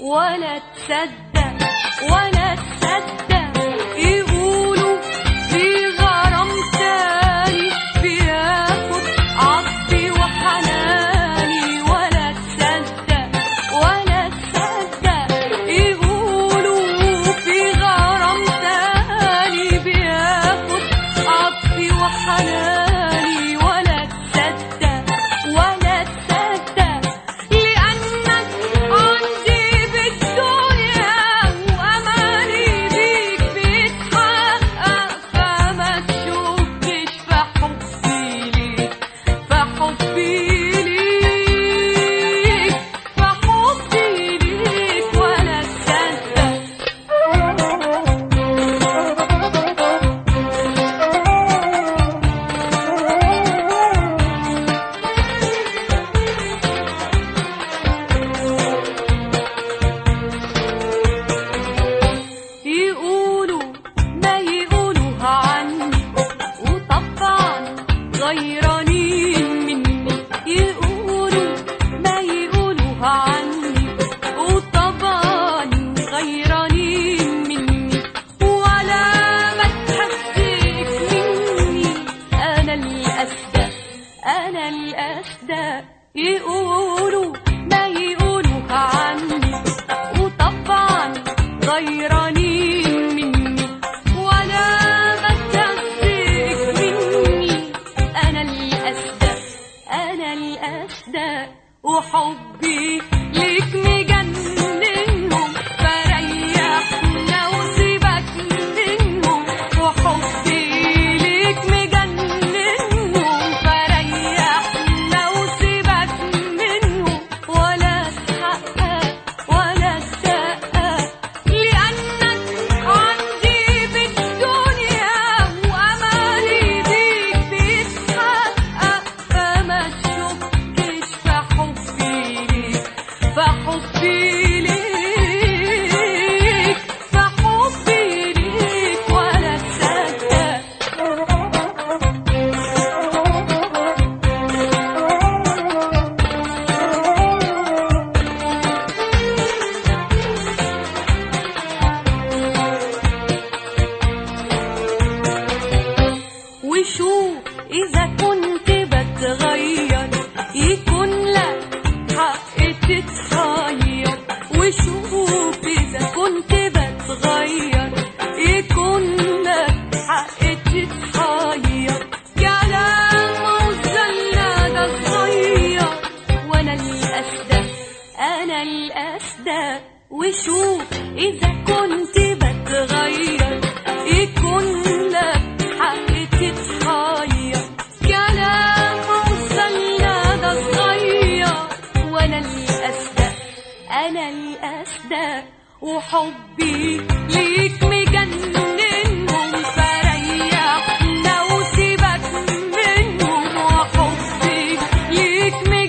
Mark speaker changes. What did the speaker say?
Speaker 1: ولا تصدق ولا تصدق يقولوا في غرام تاني بياخد عطفي وحناني ولا تصدق ولا تصدق يقولوا في غرام تاني بياخد عطفي وحناني ولا تصدق ولا تصدق لأنك عندي بالدنيا وأماني بيك بيتحقق فما تشكش في حبي ليك في حبي ليك في حبي ليك ولا تصدق يقولوا ما يقولوها عني وطبعا غيرانين مني يقولوا ما يقولوها عني وطبعا غيرانين مني ولا ما تحسيك مني انا الاسدى انا الاسدى يقولوا ما يقولوها عني وطبعا غيرانين مني ولا ما تحسيك مني انا الاسدى انا الاسدى وحبي ليك مجننهم فريحنا وسيبك منهم وحبي ليك مجننهم فريحنا وسيبك منهم ولا تحقق ولا تسقق لأنك عندي بالدنيا وأمالي بيك بيتحقق فما تشكش في حبي ليك في حبي ليك في حبي ليك ولا تصدق وشوف إذا كنت بتغير يكون لك حق تتخير وشوف إذا كنت بتغير يكون لك حق تتخير كلام وزلنا ده صغير وأنا الأسدى أنا الأسدى وشوف إذا كنت بتغير يكون لك حق تتخير كلام وصلنا ده صغير وانا الاسدى انا الاسدى وحبي ليك مجننهم فريحنا وسيبك منهم وحبي ليك